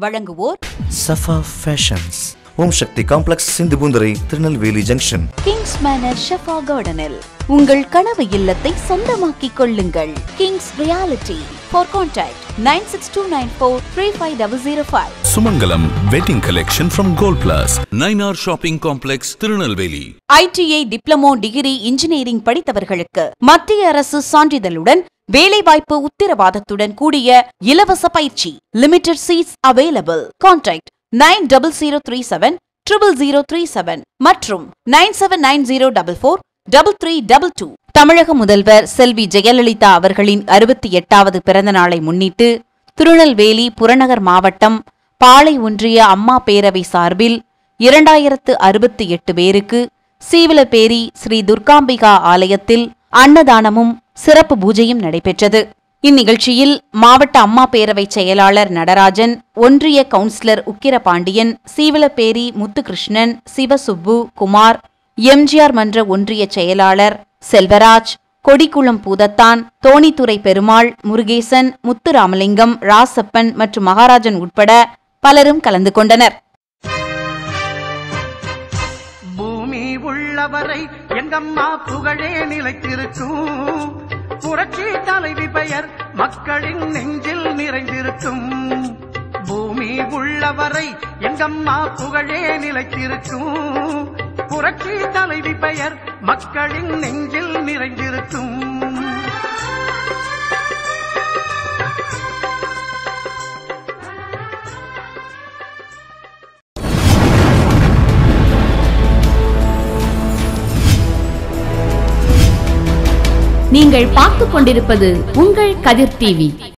வழங்குவோர் Safa fashions Om Sakthi complex Sindhupoonthurai Tirunelveli junction kings manor Shefa கார்டனில் உங்கள் கனவு இல்லத்தை சொந்தமாக்கிக் கொள்ளுங்கள் kings reality for contact nine six two nine four three five double zero five Sumangalam Wedding Collection from Gold Plus. Nine Hour Shopping Complex, Tirunelveli. ITI diploma degree engineering படித்தவர்களுக்கு மத்திய அரசு சான்றிதழுடன் வேலைவாய்ப்பு உத்தரவாதத்துடன் கூடிய இலவச பயிற்சி limited seats available contact nine double zero three seven triple zero three seven மற்றும் nine seven nine zero double four double three double two தமிழக முதல்வர் செல்வி ஜெயலலிதா அவர்களின் அறுபத்தி எட்டாவது பிறந்த நாளை முன்னிட்டு திருநெல்வேலி புறநகர் மாவட்டம் பாளை ஒன்றிய அம்மா பேரவை சார்பில் இரண்டாயிரத்து அறுபத்தி எட்டு பேருக்கு சீவலப்பேரி ஸ்ரீ துர்காம்பிகா ஆலயத்தில் அன்னதானமும் சிறப்பு பூஜையும் நடைபெற்றது இந்நிகழ்ச்சியில் மாவட்ட அம்மா பேரவை செயலாளர் நடராஜன் ஒன்றிய கவுன்சிலர் உக்கிரபாண்டியன் சீவலப்பேரி முத்துகிருஷ்ணன் சிவசுப்பு குமார் எம்ஜிஆர் மன்ற ஒன்றிய செயலாளர் செல்வராஜ் கொடிக்குளம் பூதத்தான் தோணித்துறை பெருமாள் முருகேசன் முத்துராமலிங்கம் ராசப்பன் மற்றும் மகாராஜன் உட்பட பலரும் கலந்து கொண்டனர் பூமி உள்ளவரை எங்கம்மா புகழே நிலைத்திருக்கும் புரட்சி தலைவி பெயர் மக்களின் நெஞ்சில் நிறைந்திருக்கும் பூமி உள்ளவரை எங்கம்மா புகழே நிலைத்திருக்கும் புரட்சி தலைவி பெயர் மக்களின் நெஞ்சில் நிறைந்திருக்கும் நீங்கள் பார்த்துக் கொண்டிருப்பது உங்கள் கதிர் டிவி